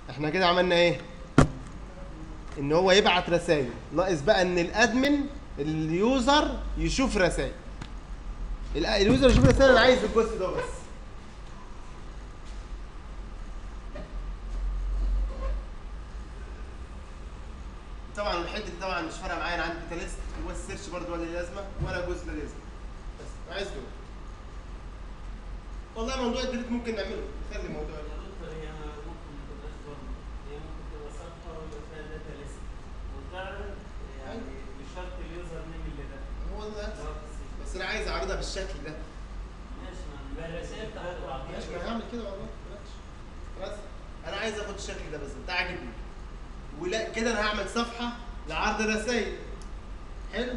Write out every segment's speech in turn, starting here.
احنا كده عملنا ايه ان هو يبعت رسائل ناقص بقى ان الادمن اليوزر يشوف رسائل ال- اليوزر يشوف رسائل انا عايز الجزء ده بس طبعا الحته دي طبعا مش فارقه معايا انا عندي بيتا ليست هو السيرش برضه ولا ليه لازمه ولا جزء له لازمه بس عايز دول والله موضوع الديليت ممكن نعمله نخلي موضوع يا دكتور هي ممكن ما تبقاش برضه هي ممكن تبقى صفحه ويبقى فيها داتا ليست وتعرض يعني مش شرط اليوزر نيم اللي ده هو ده اللي هو في السيستم. بس انا عايز اعرضها بالشكل ده ماشي ما الرسائل بتاعت ماشي ما انا هعمل كده والله بلاش خلاص انا عايز اخد الشكل ده بس ده عاجبني ولا كده انا هعمل صفحه لعرض الرسائل حلو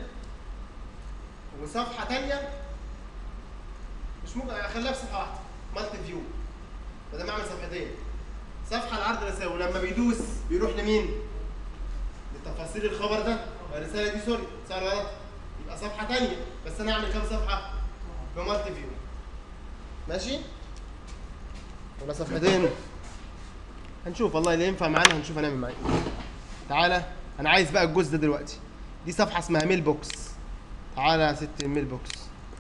وصفحه تانية مش ممكن اخليها في صفحه واحده مالتي فيو بدل ما اعمل صفحتين صفحه لعرض الرسائل ولما بيدوس بيروح لمين؟ لتفاصيل الخبر ده الرساله دي سوري صار غلط يبقى صفحه تانية بس انا اعمل كام صفحه؟ بمالتي فيو ماشي ولا صفحتين هنشوف والله اللي ينفع معانا هنشوف هنعمل معاه ايه تعالى انا عايز بقى الجزء ده دلوقتي دي صفحه اسمها ميل بوكس تعالى يا ست الميل بوكس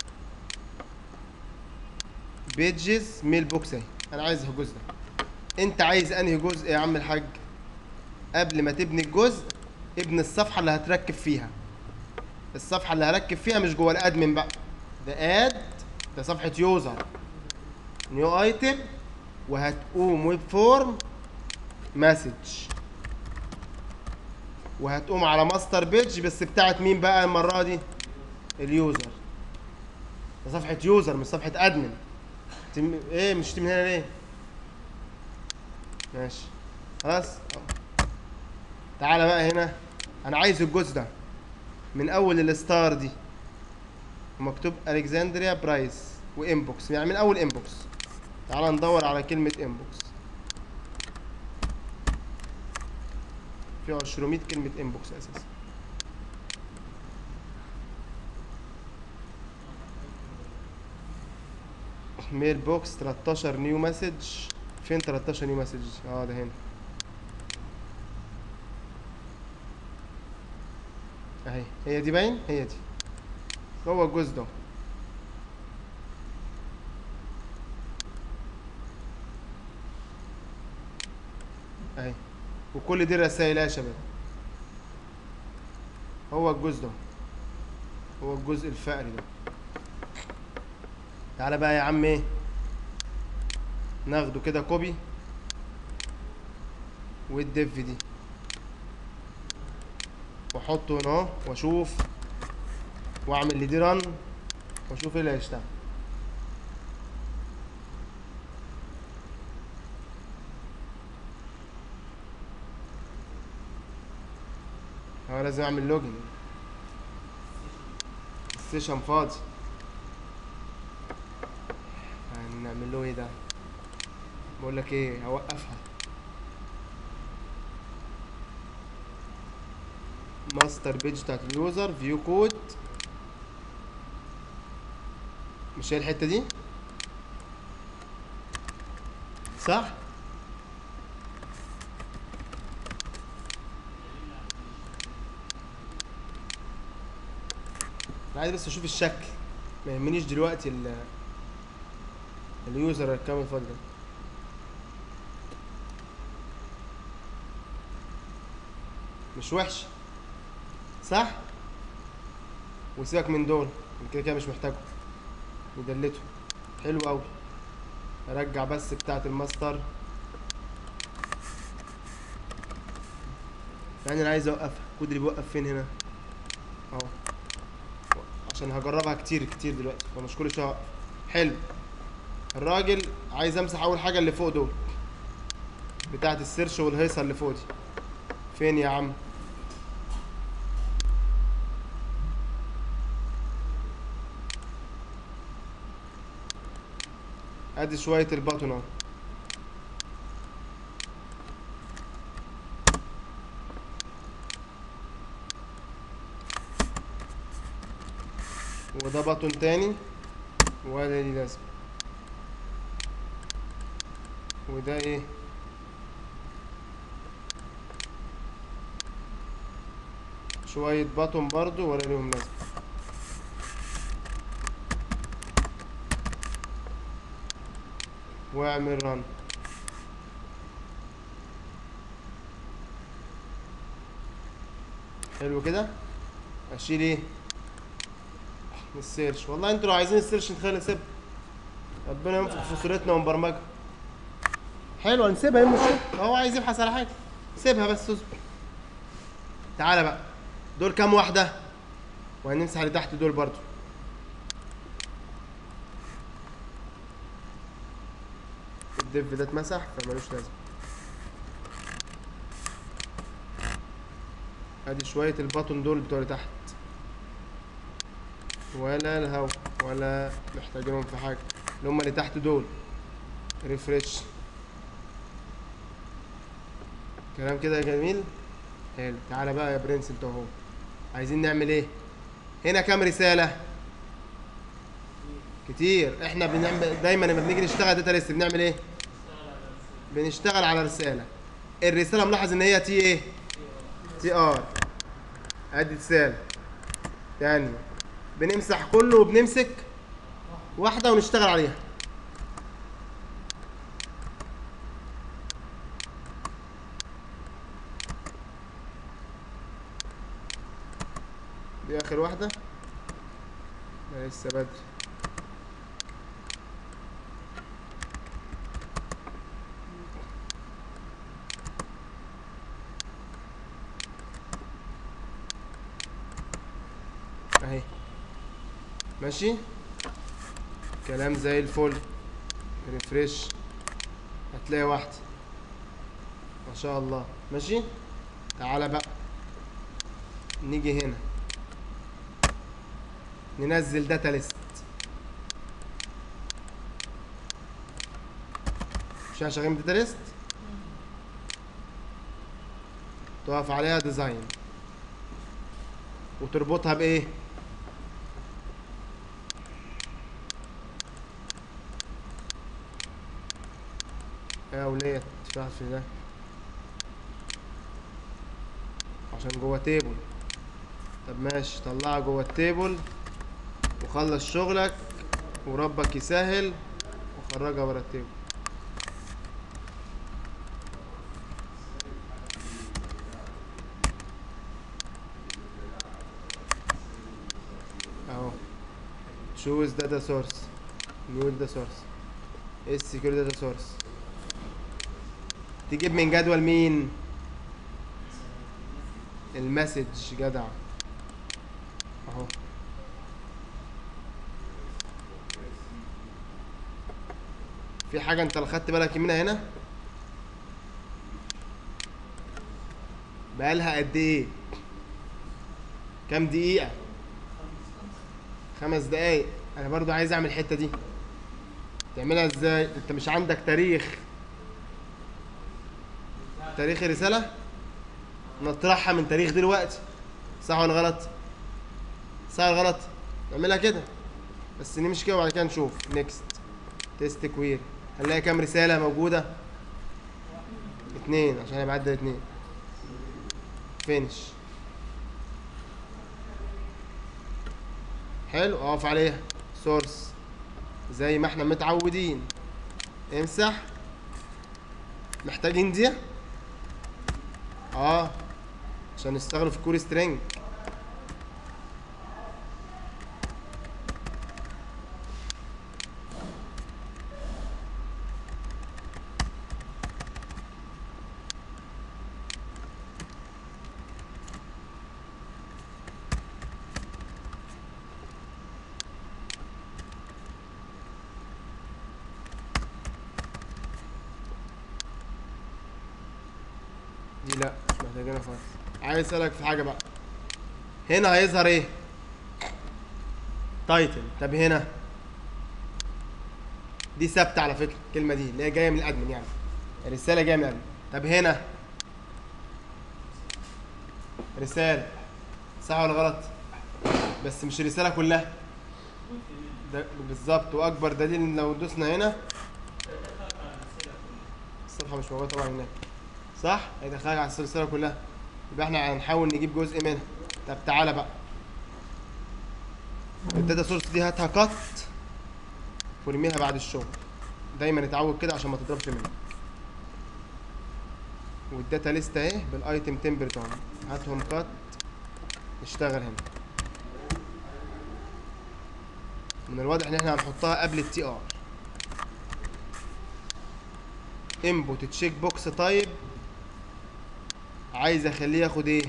بيجز ميل بوكس اهي انا عايز الجزء ده انت عايز انهي جزء يا عم الحاج قبل ما تبني الجزء ابني الصفحه اللي هتركب فيها الصفحه اللي هركب فيها مش جوه الادمن بقى ده اد ده صفحه يوزر نيو ايتم وهتقوم ويب فورم مسج وهتقوم على ماستر بيج بس بتاعت مين بقى المره دي اليوزر ده صفحه يوزر مش صفحه ادمن تم... ايه مش من هنا ليه ماشي خلاص أهو. تعالى بقى هنا انا عايز الجزء ده من اول الستار دي ومكتوب الكسندريا برايس وانبوكس يعني من اول انبوكس تعال ندور على كلمة انبوكس في 200 كلمة انبوكس اساسا ميل بوكس 13 نيو مسج فين 13 نيو مسج اه ده هنا اهي هي دي باين هي دي هو الجزء ده اهي وكل دي رسائل يا شباب هو الجزء ده هو الجزء الفقري ده تعالى بقى يا عم ايه ناخده كده كوبي والديف دي واحطه هنا اهو واشوف واعمل لي دي رن واشوف ايه اللي هيشتغل هو لازم اعمل لوجن السيشن فاضي هنعمل له ايه ده بقول لك ايه هوقفها ماستر بيج بتاعت اليوزر فيو كود مش هي الحته دي صح انا عايز بس اشوف الشكل ما يهمنيش دلوقتي ال اليوزر الكامل فاضي ده مش وحش صح وسيبك من دول أنا كده كده مش محتاجه ودلته حلو قوي ارجع بس بتاعه الماستر يعني انا عايز اوقفها الكود اللي بيوقف فين هنا اهو عشان هجربها كتير كتير دلوقتي فمش كل شويه أوقف. حلو الراجل عايز امسح اول حاجه اللي فوق دول بتاعه السيرش والهيصه اللي فوق دي فين يا عم ادي شويه البطن اهو وده بطن تاني ولا ليه لازمه وده ايه شوية بطن برضو ولا ليهم لازمة واعمل رن حلو كده اشيل ايه السيرش والله انتوا لو عايزين السيرش نخلي سيب ربنا ينفخ في صورتنا ونبرمجها حلو نسيبها يم الشغل هو عايز يبحث على حاجه سيبها بس اصبر تعالى بقى دول كام واحده وهنمسح اللي تحت دول برضو الدف ده اتمسح فمالوش لازمه ادي شويه البطن دول بتوع اللي تحت ولا الهوا ولا محتاجينهم في حاجه اللي هم اللي تحت دول ريفريش كلام كده جميل حلو تعالى بقى يا برنس انت اهو عايزين نعمل ايه هنا كام رساله كتير احنا بنعمل دايما لما بنيجي نشتغل داتا ليست بنعمل ايه بنشتغل على رساله الرساله ملاحظ ان هي تي ايه تي ار ادي رساله تاني بنمسح كله وبنمسك واحده ونشتغل عليها دي اخر واحده لا لسه بدري اهي ماشي كلام زي الفل ريفريش هتلاقي واحده ما شاء الله ماشي تعالى بقى نيجي هنا ننزل داتا ليست مش احنا شغالين داتا ليست تقف عليها ديزاين وتربطها بايه يا وليه تفاح في ده عشان جوه تيبل طب ماشي طلعها جوه التيبل وخلص شغلك وربك يسهل وخرجها ورا التيبل اهو choose data source new data source اس secure data source تجيب من جدول مين المسج جدع اهو في حاجة انت اللي خدت بالك منها هنا بقالها قد ايه كام دقيقة خمس دقايق انا برضو عايز اعمل الحتة دي تعملها ازاي انت مش عندك تاريخ تاريخ الرسالة نطرحها من تاريخ دلوقتي صح ولا غلط صح ولا غلط نعملها كده بس نمشي كده وبعد كده نشوف نيكست تيست كوير هنلاقي كام رسالة موجودة اتنين عشان انا بعدل اتنين فينش حلو اقف عليها سورس زي ما احنا متعودين امسح محتاجين دي اه عشان نشتغل في كور سترينج دي لا مش محتاجينها خالص عايز اسالك في حاجه بقى هنا هيظهر ايه تايتل طب هنا دي ثابته على فكره الكلمه دي اللي هي جايه من الادمن يعني الرساله جايه من الادمن طب هنا رساله صح ولا غلط بس مش الرساله كلها ده بالظبط واكبر دليل ان لو دوسنا هنا الصفحه مش موجوده طبعا هناك صح هيدخلك على السلسله كلها يبقى احنا هنحاول نجيب جزء منها طب تعالى بقى الداتا سورس دي هاتها كات وارميها بعد الشغل دايما اتعود كده عشان ما تضربش منك والداتا ليست اهي بالايتم تمبرتون هاتهم كات نشتغل هنا من الواضح ان احنا هنحطها قبل التي ار انبوت تشيك بوكس تايب عايز اخليه ياخد ايه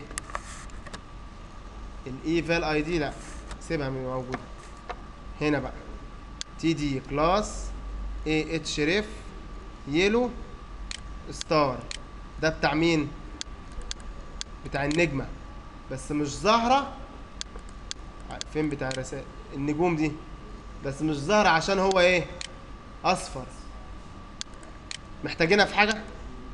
الايفال اي دي لا سيبها من موجوده هنا بقى تي دي كلاس اي اتش ريف يلو ستار ده بتاع مين بتاع النجمه بس مش ظاهره ع- فين بتاع الرسائل النجوم دي بس مش ظاهره عشان هو ايه اصفر محتاجينها في حاجه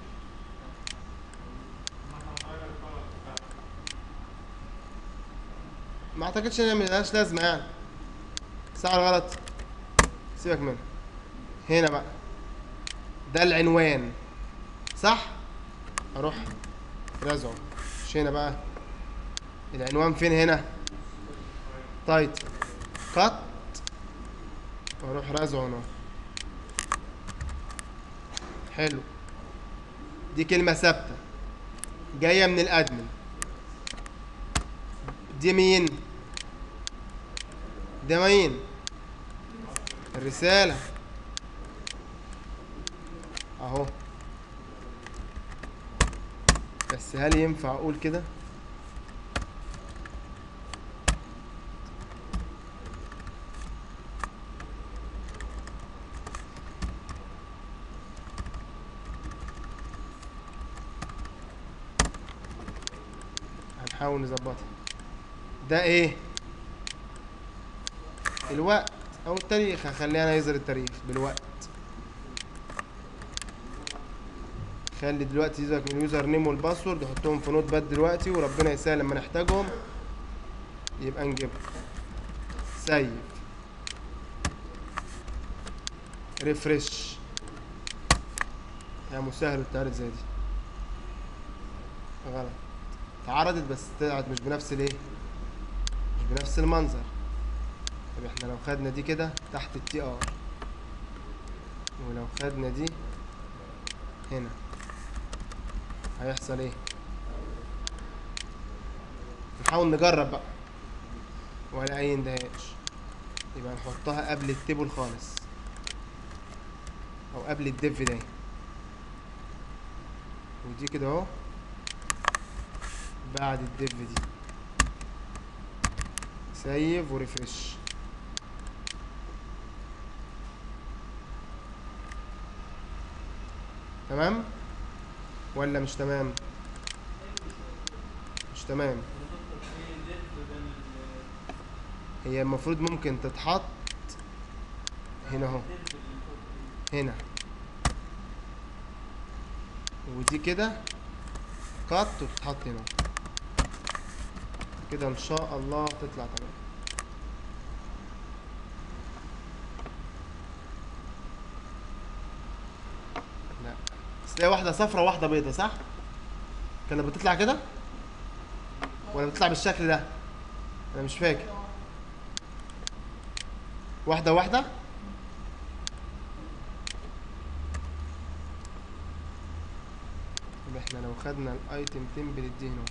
ما اعتقدش ان هي ملهاش لازمه يعني صح ولا غلط سيبك منها هنا بقى ده العنوان صح اروح رازعه مش هنا بقى العنوان فين هنا تايت كات واروح رازعه هنا حلو دي كلمة ثابتة جاية من الأدمن دي مين؟ ده مين؟ الرسالة أهو بس هل ينفع أقول كده؟ هنحاول نظبطها ده ايه الوقت او التاريخ هخليه انا يظهر التاريخ بالوقت خلي دلوقتي يظهر من يوزر نيم والباسورد احطهم في نوت باد دلوقتي وربنا يسهل لما نحتاجهم يبقى نجيبهم سيف ريفرش يا مسهل التعرض زي دي غلط اتعرضت بس طلعت مش بنفس الايه مش بنفس المنظر طب احنا لو خدنا دي كده تحت التي ار ولو خدنا دي هنا هيحصل ايه نحاول نجرب بقى ولا اي اندهاش يبقى نحطها قبل التيبل خالص او قبل الديف ده ودي كده اهو بعد الديف دي سيف وريفرش تمام ولا مش تمام مش تمام ودكتور في ديف بين ال- هي المفروض ممكن تتحط هنا اهو الديف اللي فوق دي. هنا ودي كده قط وتتحط هنا كده ان شاء الله تطلع تمام لا بس تلاقي واحده صفرا وواحده بيضه صح كانت بتطلع كده ولا بتطلع بالشكل ده انا مش فاكر واحده واحده طب احنا لو خدنا الايتم تمبلت دي هنا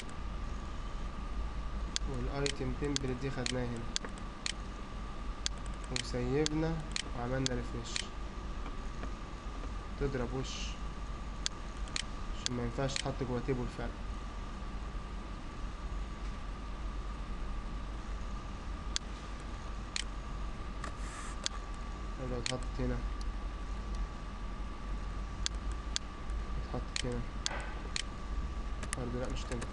والايتم تمبلت دي خدناها هنا وسيبنا وعملنا ريفرش تضرب وش عشان ما ينفعش تحط جوه تيبل فعلا طب لو اتحطت هنا اتحطت هنا برضه لا مش تنفع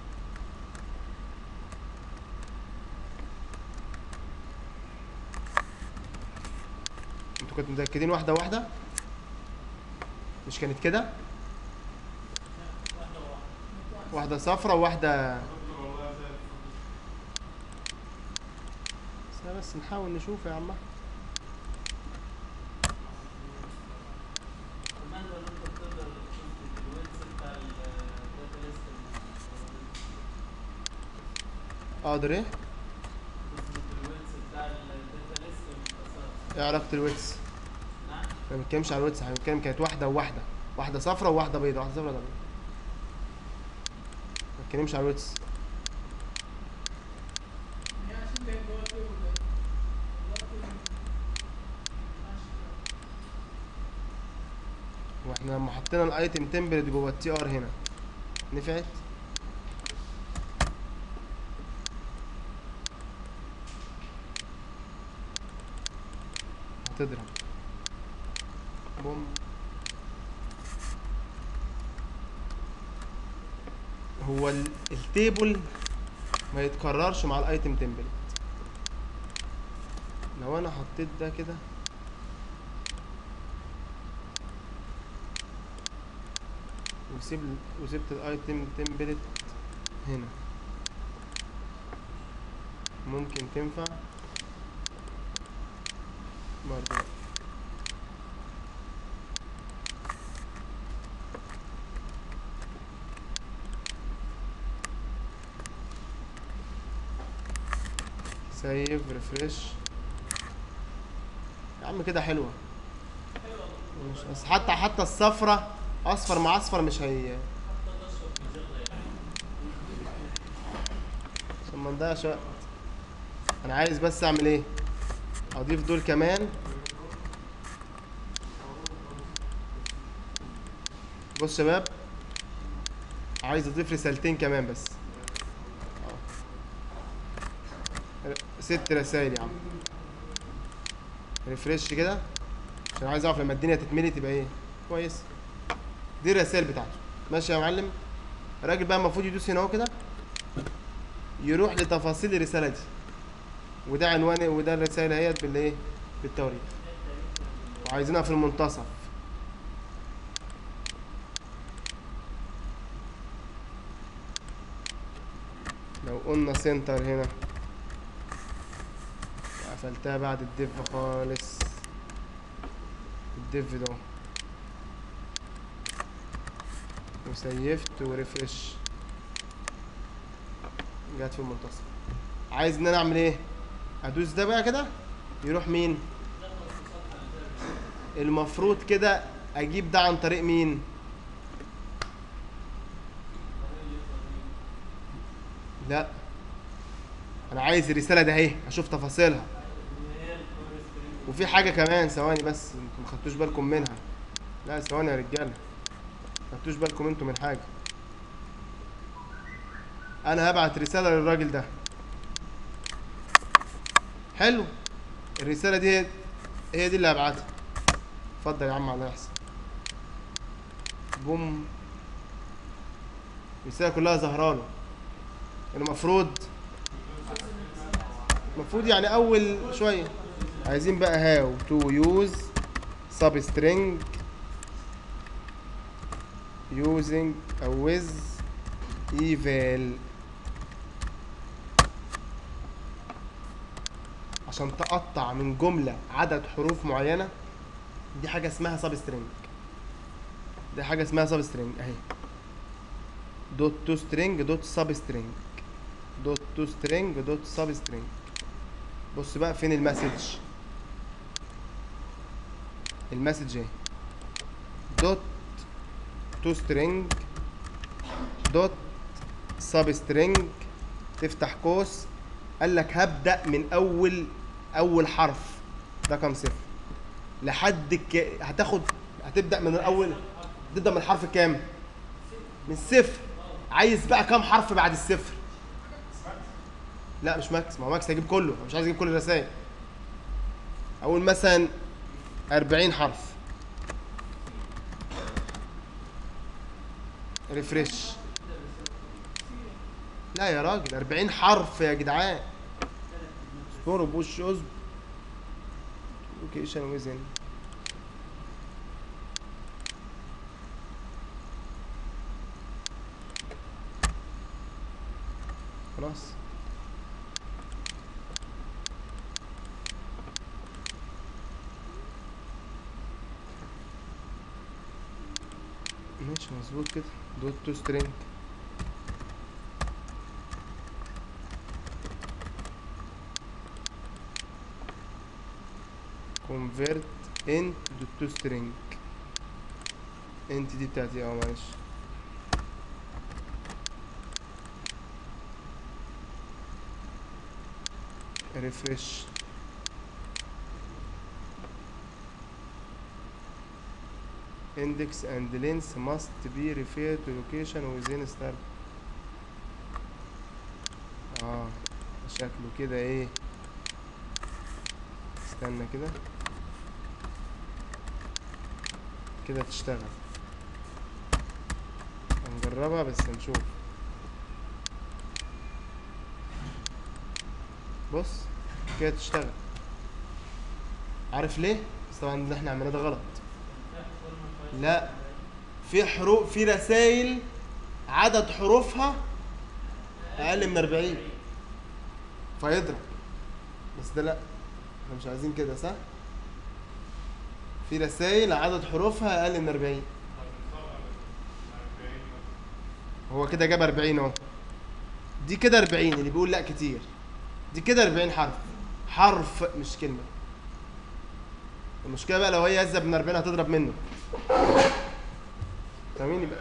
انتوا كنتوا متأكدين واحدة واحدة؟ مش كانت كده؟ واحدة صفرا وواحدة بس بس نحاول نشوف يا عم أحمد. كمان لو انت بتقدر تشوف الويتس بتاع الداتا ليست اقدر ايه تظبط الويتس بتاع الداتا ليست والمسار ايه علاقه الويتس نعم احنا ما بنتكلمش على الويتس احنا بنتكلم كانت واحده وواحده واحده صفرا وواحده بيضاء واحده صفرا وواحده بيضاء ما بنتكلمش على الويتس هي عشان كانت جوه التيبل ده دلوقتي ماشي واحنا لما حطينا الايتم تمبلت جوه التي ار هنا نفعت هتضرب بوم هو ال- التيبل ما يتكررش مع الايتم تمبلت لو انا حطيت ده كده وسيب وسبت الايتم تمبلت هنا ممكن تنفع برضه لأ. سيف ريفرش يا عم كده حلوه مش بس حتى حتى الصفرة اصفر مع اصفر مش هي عشان ما نضيعش وقت انا عايز بس اعمل ايه اضيف دول كمان بص شباب عايز اضيف رسالتين كمان بس أهو. ست رسايل يا عم ريفرش كده عشان عايز اعرف لما الدنيا تتملي تبقى ايه كويس دي الرسائل بتاعته ماشي يا معلم الراجل بقى المفروض يدوس هنا اهو كده يروح لتفاصيل الرساله دي وده عنوان وده الرساله اهيت بالايه بالتواريخ وعايزينها في المنتصف لو قلنا سنتر هنا قفلتها بعد الديف خالص الديف ده وسيفت وريفرش جت في المنتصف عايز ان انا اعمل ايه ادوس ده بقى كده يروح مين المفروض كده اجيب ده عن طريق مين لا انا عايز الرساله ده اهي اشوف تفاصيلها اللي هي الكور سترينج وفي حاجه كمان ثواني بس انتوا ما خدتوش بالكم منها لا ثواني يا رجاله ما خدتوش بالكم انتوا من حاجه انا هبعت رساله للراجل ده حلو الرساله دي هي هي دي اللي هبعتها اتفضل يا عم على يحصل بوم الرساله كلها ظاهره له المفروض المفروض يعني اول شويه عايزين بقى هاو تو يوز سب سترينج using a with eval عشان تقطع من جملة عدد حروف معينة دي حاجة اسمها سب سترينج دي حاجة اسمها سب سترينج اهي دوت تو سترينج دوت سب سترينج دوت تو سترينج دوت سب سترينج بص بقى فين المسج المسج اهي دوت تو سترينج دوت سب سترينج تفتح قوس قال لك هبدأ من أول أول حرف رقم صفر لحد ك... هتاخد هتبدأ من الأول تبدأ من الحرف كام؟ من الصفر عايز بقى كام حرف بعد الصفر؟ لا مش ماكس ما هو ماكس هيجيب كله أنا مش عايز اجيب كل الرسائل اقول مثلا 40 حرف ريفرش لا يا راجل 40 حرف يا جدعان اصبروا بوش اصبر لوكيشن ويزن خلاص ماشي مظبوط كده دوت تو سترينج convert int to string int دي بتاعتي اه معلش refresh index and length must be referred to location within star اه شكله كده ايه استنى كده كده تشتغل هنجربها بس نشوف بص كده تشتغل عارف ليه بس طبعا اللي احنا عملناه ده غلط لا في حروف في رسائل عدد حروفها اقل من 40 فيضرب بس ده لا احنا مش عايزين كده صح في رسائل عدد حروفها اقل من 40 هو كده جاب 40 اهو دي كده 40 اللي بيقول لا كتير دي كده 40 حرف حرف مش كلمه المشكله بقى لو هي يزب من 40 هتضرب منه فاهمين يبقى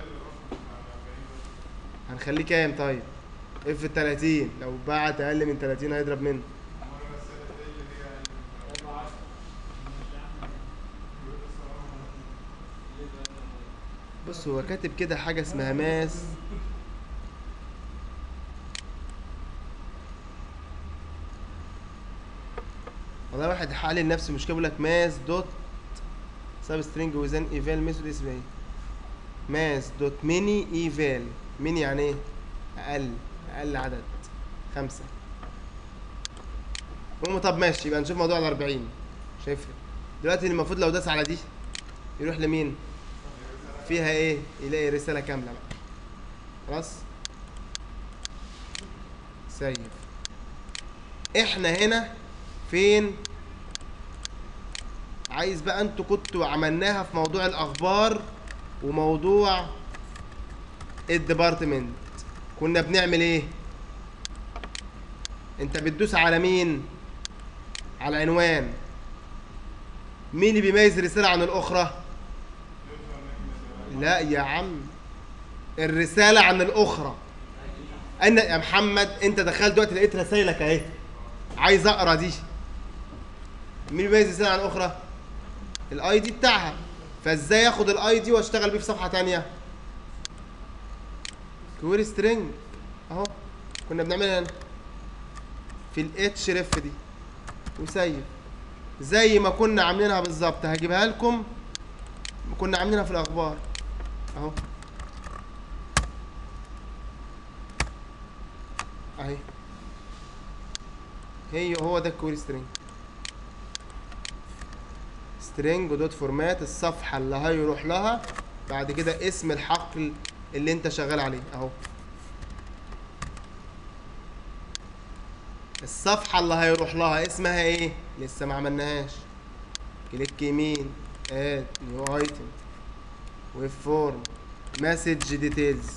هنخليه كام طيب اف 30 لو بعت اقل من 30 هيضرب منه بص هو كاتب كده حاجه اسمها ماس والله واحد حل لنفسه مشكله بيقول لك ماس دوت سب سترينج ويزن ايفال ميثود اسمها ايه ماس دوت ميني ايفال ميني يعني ايه اقل اقل عدد خمسة المهم طب ماشي يبقى نشوف موضوع ال 40 مش هيفرق دلوقتي المفروض لو داس على دي يروح لمين فيها ايه يلاقي رسالة كاملة بقى خلاص سيف احنا هنا فين عايز بقى انتوا كنتوا عملناها في موضوع الاخبار وموضوع الديبارتمنت كنا بنعمل ايه انت بتدوس على مين على العنوان مين اللي بيميز الرسالة عن الأخرى لا يا عم الرسالة عن الأخرى أنا يا محمد أنت دخلت دلوقتي لقيت رسايلك أهي عايز أقرأ دي مين بيميز الرسالة عن الأخرى الأي دي بتاعها فإزاي آخد الأي دي وأشتغل بيه في صفحة تانية كويري سترينج أهو كنا بنعملها هنا في الاتش ريف دي وسيب زي ما كنا عاملينها بالظبط هجيبها لكم كنا عاملينها في الاخبار اهو اهي هي هو ده الكويري سترينج سترينج دوت فورمات الصفحه اللي هيروح لها بعد كده اسم الحقل اللي انت شغال عليه اهو الصفحة اللي هيروح لها اسمها ايه؟ لسه ما عملناهاش كليك يمين اد نيو ايتم ويب فورم مسج ديتيلز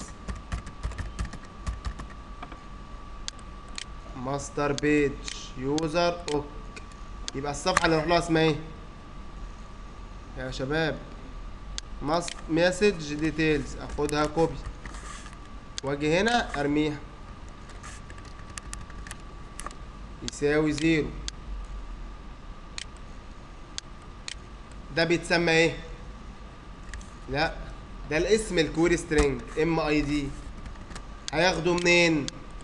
ماستر بيج يوزر اوك يبقى الصفحة اللي هيروح لها اسمها ايه؟ يا شباب مسج ديتيلز اخدها كوبي واجي هنا ارميها يساوي زيرو ده بيتسمى ايه لا ده الاسم الكويري سترينج ام اي دي هياخده منين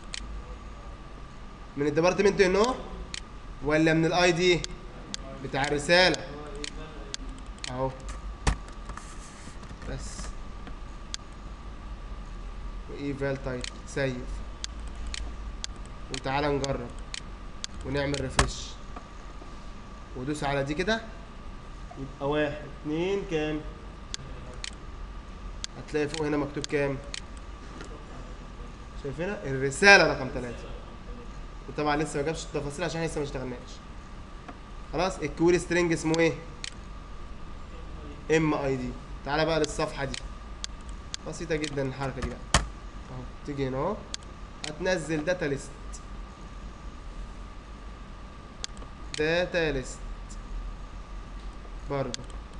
من الديبارتمنت انه ولا من الاي دي بتاع الرساله اهو بس وايفال تايب سيف وتعالى نجرب ونعمل ريفرش ودوس على دي كده يبقى واحد اتنين كام هتلاقي فوق هنا مكتوب كام شايفينها الرسالة رقم ثلاثة وطبعا لسه ما جابش التفاصيل عشان لسه ما اشتغلناش خلاص الكويري سترينج اسمه ايه ام اي دي تعالى بقى للصفحة دي بسيطة جدا الحركة دي بقى اهو تيجي هنا اهو هتنزل داتا ليست داتا ليست برضه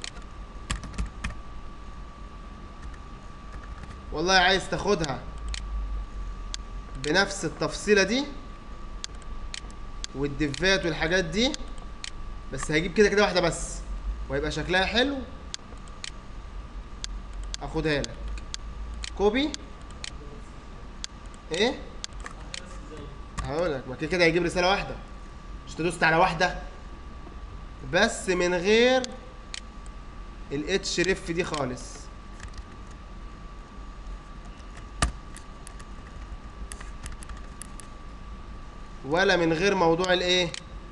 والله عايز تاخدها بنفس التفصيلة دي والدفات والحاجات دي بس هجيب كده كده واحدة بس وهيبقى شكلها حلو اخدها لك كوبي ايه هقول لك ما كده كده هيجيب رسالة واحدة مش تدوست على واحدة بس من غير الاتش ريف دي خالص ولا من غير موضوع الايه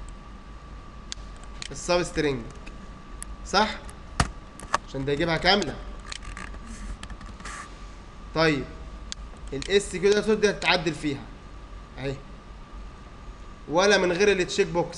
السب سترينج صح عشان ده يجيبها كامله طيب الاس كده دوت دي هتتعدل فيها اهي ولا من غير التشيك بوكس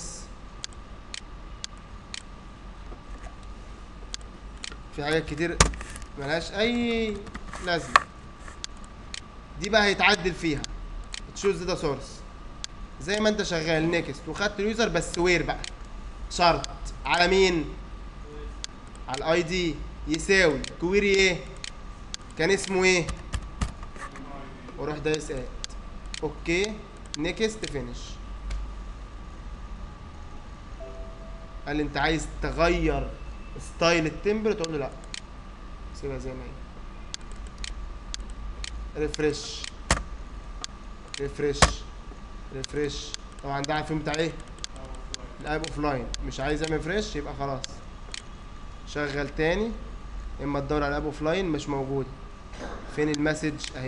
في حاجات كتير ملهاش اي لازمه دي بقى هيتعدل فيها تشوز ده سورس زي ما انت شغال نيكست وخدت اليوزر بس وير بقى شرط على مين على الاي دي يساوي كويري ايه كان اسمه ايه وروح دايس اد اوكي نيكست فينش قال لي انت عايز تغير ستايل التمبر تقول له لا سيبها زي ما هي ريفرش ريفرش ريفرش طبعا ده عارفين بتاع ايه الاب اوف لاين مش عايز اعمل فريش يبقى خلاص شغل تاني اما تدور على الاب اوف لاين مش موجود فين المسج اهي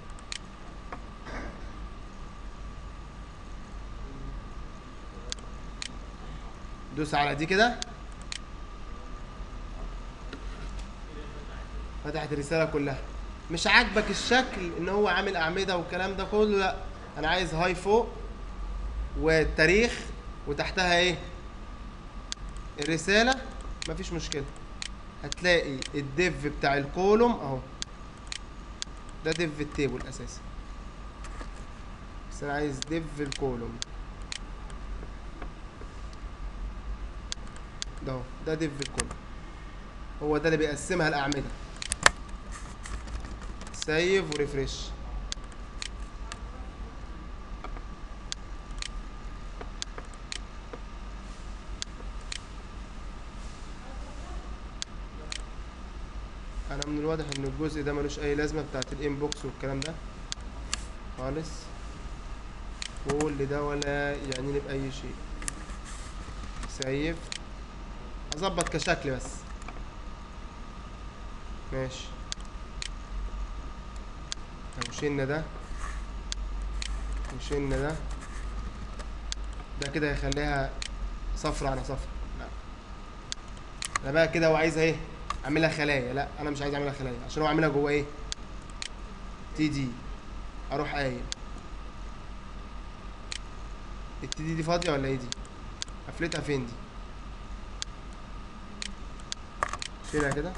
دوس على دي كده فتحت الرساله كلها مش عاجبك الشكل ان هو عامل اعمده والكلام ده كله لا انا عايز هاي فوق والتاريخ وتحتها ايه الرساله مفيش مشكله هتلاقي الديف بتاع الكولوم اهو ده ديف التيبل اساسا بس انا عايز ديف الكولوم ده اهو ده ديف الكولوم هو ده اللي بيقسمها الاعمده سيف وريفرش انا من الواضح ان الجزء ده ملوش اي لازمه بتاعت الانبوكس والكلام ده خالص كل ده ولا يعنيني باي شيء سيف اظبط كشكل بس ماشي لو شلنا ده وشلنا ده ده كده هيخليها صفرة على صفرة لا انا بقى كده هو عايزها ايه اعملها خلايا لا انا مش عايز اعملها خلايا عشان هو عاملها جوه ايه تي دي اروح قايل التي دي دي فاضيه ولا ايه دي قفلتها فين دي شيلها كده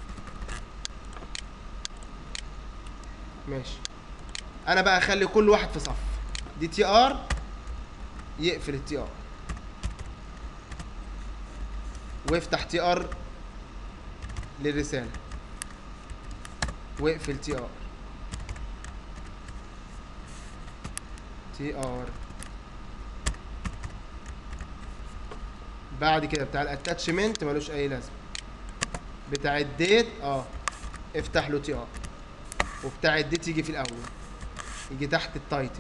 ماشي انا بقى اخلي كل واحد في صف دي تي ار يقفل التي ار وافتح تي ار للرسالة واقفل تي ار تي ار بعد كده بتاع الاتاتشمنت ملوش اي لازمه بتاع الديت اه افتح له تي ار وبتاع الديت يجي في الاول يجي تحت التايتل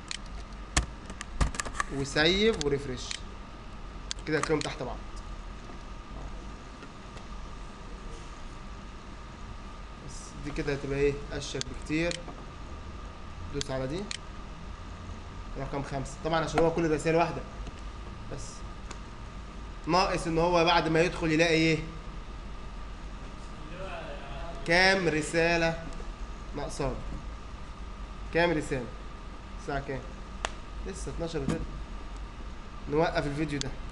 وسيف وريفرش كده كلهم تحت بعض بس دي كده هتبقى ايه اشيك بكتير دوس على دي رقم خمسة طبعا عشان هو كل رسالة واحدة بس ناقص ان هو بعد ما يدخل يلاقي ايه كام رسالة ناقصاه كام رسالة الساعة كام لسه 12 وتلت نوقف الفيديو ده